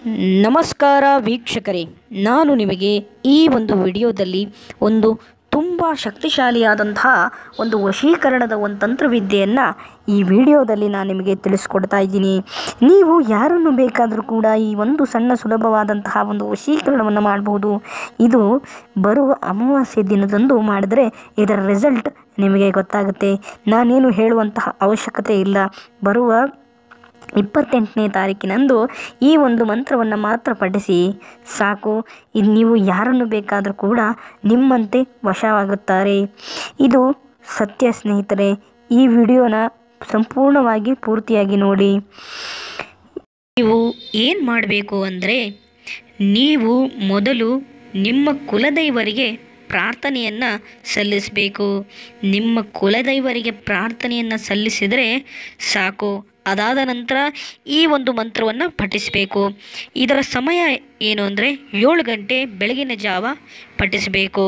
ನಮಸ್ಕಾರ ವೀಕ್ಷಕರೇ ನಾನು ನಿಮಗೆ ಈ ಒಂದು ವಿಡಿಯೋದಲ್ಲಿ ಒಂದು ತುಂಬ ಶಕ್ತಿಶಾಲಿಯಾದಂತಹ ಒಂದು ವಶೀಕರಣದ ಒಂದು ತಂತ್ರವಿದ್ಯೆಯನ್ನು ಈ ವಿಡಿಯೋದಲ್ಲಿ ನಾನು ನಿಮಗೆ ತಿಳಿಸ್ಕೊಡ್ತಾ ಇದ್ದೀನಿ ನೀವು ಯಾರನ್ನು ಬೇಕಾದರೂ ಕೂಡ ಈ ಒಂದು ಸಣ್ಣ ಸುಲಭವಾದಂತಹ ಒಂದು ವಶೀಕರಣವನ್ನು ಮಾಡಬಹುದು ಇದು ಬರುವ ಅಮಾವಾಸ್ಯೆ ದಿನದಂದು ಮಾಡಿದರೆ ಇದರ ರಿಸಲ್ಟ್ ನಿಮಗೆ ಗೊತ್ತಾಗುತ್ತೆ ನಾನೇನು ಹೇಳುವಂತಹ ಅವಶ್ಯಕತೆ ಇಲ್ಲ ಬರುವ ಇಪ್ಪತ್ತೆಂಟನೇ ತಾರೀಕಿನಂದು ಈ ಒಂದು ಮಂತ್ರವನ್ನು ಮಾತ್ರ ಪಠಿಸಿ ಸಾಕು ಇದು ನೀವು ಯಾರನ್ನು ಬೇಕಾದರೂ ಕೂಡ ನಿಮ್ಮಂತೆ ವಶವಾಗುತ್ತಾರೆ ಇದು ಸತ್ಯ ಸ್ನೇಹಿತರೆ ಈ ವಿಡಿಯೋನ ಸಂಪೂರ್ಣವಾಗಿ ಪೂರ್ತಿಯಾಗಿ ನೋಡಿ ನೀವು ಏನು ಮಾಡಬೇಕು ಅಂದರೆ ನೀವು ಮೊದಲು ನಿಮ್ಮ ಕುಲದೈವರಿಗೆ ಪ್ರಾರ್ಥನೆಯನ್ನು ಸಲ್ಲಿಸಬೇಕು ನಿಮ್ಮ ಕುಲದೈವರಿಗೆ ಪ್ರಾರ್ಥನೆಯನ್ನು ಸಲ್ಲಿಸಿದರೆ ಸಾಕು ಅದಾದ ನಂತರ ಈ ಒಂದು ಮಂತ್ರವನ್ನು ಪಠಿಸಬೇಕು ಇದರ ಸಮಯ ಏನು ಅಂದರೆ ಏಳು ಗಂಟೆ ಬೆಳಗಿನ ಜಾವ ಪಠಿಸಬೇಕು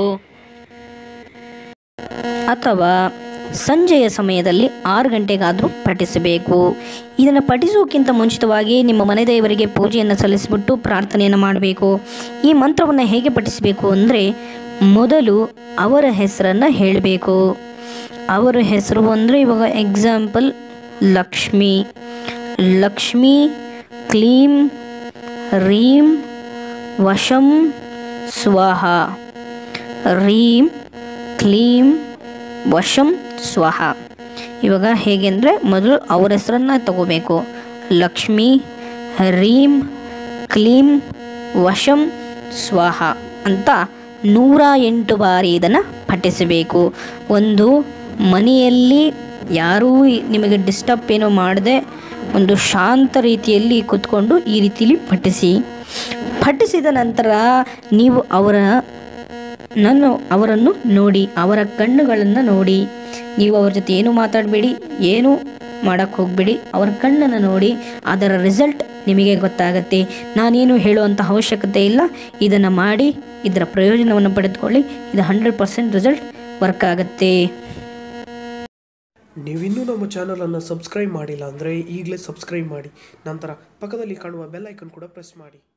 ಅಥವಾ ಸಂಜೆಯ ಸಮಯದಲ್ಲಿ ಆರು ಗಂಟೆಗಾದರೂ ಪಠಿಸಬೇಕು ಇದನ್ನು ಪಠಿಸುವುದಕ್ಕಿಂತ ಮುಂಚಿತವಾಗಿ ನಿಮ್ಮ ಮನೆ ದೇವರಿಗೆ ಪೂಜೆಯನ್ನು ಸಲ್ಲಿಸಿಬಿಟ್ಟು ಪ್ರಾರ್ಥನೆಯನ್ನು ಮಾಡಬೇಕು ಈ ಮಂತ್ರವನ್ನು ಹೇಗೆ ಪಠಿಸಬೇಕು ಅಂದರೆ ಮೊದಲು ಅವರ ಹೆಸರನ್ನು ಹೇಳಬೇಕು ಅವರ ಹೆಸರು ಅಂದರೆ ಇವಾಗ ಎಕ್ಸಾಂಪಲ್ ಲಕ್ಷ್ಮಿ ಲಕ್ಷ್ಮಿ ಕ್ಲೀಂ ರೀಂ ವಶಂ ಸ್ವಾಹ ರೀಂ ಕ್ಲೀಂ ವಶಂ ಸ್ವಾಹ ಇವಾಗ ಹೇಗೆ ಅಂದರೆ ಮೊದಲು ಅವರ ಹೆಸರನ್ನು ತಗೋಬೇಕು ಲಕ್ಷ್ಮಿ ರೀಂ ಕ್ಲೀಂ ವಶಂ ಸ್ವಾಹ ಅಂತ ನೂರ ಎಂಟು ಬಾರಿ ಇದನ್ನು ಪಠಿಸಬೇಕು ಒಂದು ಮನೆಯಲ್ಲಿ ಯಾರೂ ನಿಮಗೆ ಡಿಸ್ಟರ್ಬ್ ಏನೋ ಮಾಡದೆ ಒಂದು ಶಾಂತ ರೀತಿಯಲ್ಲಿ ಕೂತ್ಕೊಂಡು ಈ ರೀತಿಯಲ್ಲಿ ಪಠಿಸಿ ಪಠಿಸಿದ ನಂತರ ನೀವು ಅವರ ನಾನು ಅವರನ್ನು ನೋಡಿ ಅವರ ಕಣ್ಣುಗಳನ್ನು ನೋಡಿ ನೀವು ಅವ್ರ ಜೊತೆ ಏನು ಮಾತಾಡಬೇಡಿ ಏನು ಮಾಡೋಕ್ಕೆ ಹೋಗಬೇಡಿ ಅವರ ಕಣ್ಣನ್ನು ನೋಡಿ ಅದರ ರಿಸಲ್ಟ್ ನಿಮಗೆ ಗೊತ್ತಾಗುತ್ತೆ ನಾನೇನು ಹೇಳುವಂಥ ಅವಶ್ಯಕತೆ ಇಲ್ಲ ಇದನ್ನು ಮಾಡಿ ಇದರ ಪ್ರಯೋಜನವನ್ನು ಪಡೆದುಕೊಳ್ಳಿ ಇದು ಹಂಡ್ರೆಡ್ ಪರ್ಸೆಂಟ್ ರಿಸಲ್ಟ್ ವರ್ಕ್ ಆಗುತ್ತೆ ನೀವಿನ್ನೂ ನಮ್ಮ ಚಾನಲನ್ನು ಸಬ್ಸ್ಕ್ರೈಬ್ ಮಾಡಿಲ್ಲ ಅಂದರೆ ಈಗಲೇ ಸಬ್ಸ್ಕ್ರೈಬ್ ಮಾಡಿ ನಂತರ ಪಕ್ಕದಲ್ಲಿ ಕಾಣುವ ಬೆಲ್ ಐಕನ್ ಕೂಡ ಪ್ರೆಸ್ ಮಾಡಿ